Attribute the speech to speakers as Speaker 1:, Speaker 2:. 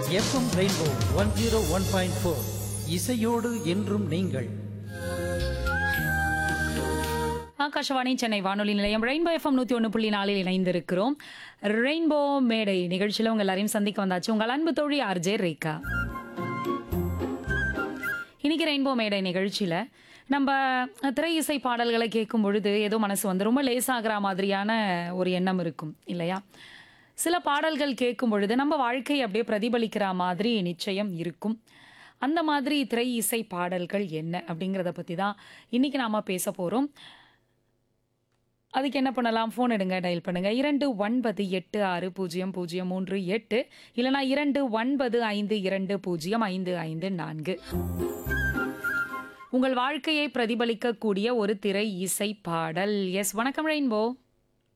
Speaker 1: FM rainbow one zero one point four இசையோடு என்றும் நீங்கள்
Speaker 2: ஆகாஷவாணி சென்னை வானொலி நிலையம் ரெயின்போ எஃப்எம் நூற்றி ஒன்று புள்ளி நாலில் இணைந்திருக்கிறோம் ரெயின்போ மேடை நிகழ்ச்சியில் உங்கள் எல்லாரையும் சந்திக்க வந்தாச்சு உங்கள் அன்பு தோழி ஆர்ஜே ரேகா இன்னைக்கு ரெயின்போ மேடை நிகழ்ச்சியில் நம்ம திரை இசை பாடல்களை கேட்கும் பொழுது ஏதோ மனசு வந்து ரொம்ப லேசாகிற மாதிரியான ஒரு எண்ணம் இருக்கும் இல்லையா சில பாடல்கள் கேட்கும் பொழுது நம்ம வாழ்க்கை அப்படியே பிரதிபலிக்கிற மாதிரி நிச்சயம் இருக்கும் அந்த மாதிரி திரை இசை பாடல்கள் என்ன அப்படிங்கிறத பற்றி தான் இன்னைக்கு நாம் பேச போகிறோம் அதுக்கு என்ன பண்ணலாம் ஃபோன் எடுங்க டயல் பண்ணுங்க இரண்டு ஒன்பது எட்டு ஆறு பூஜ்ஜியம் பூஜ்ஜியம் மூன்று எட்டு இல்லைனா இரண்டு ஒன்பது ஐந்து இரண்டு பூஜ்ஜியம் ஐந்து ஐந்து நான்கு உங்கள் வாழ்க்கையை பிரதிபலிக்கக்கூடிய ஒரு திரை இசை பாடல் எஸ் வணக்கம் ரெயின்போ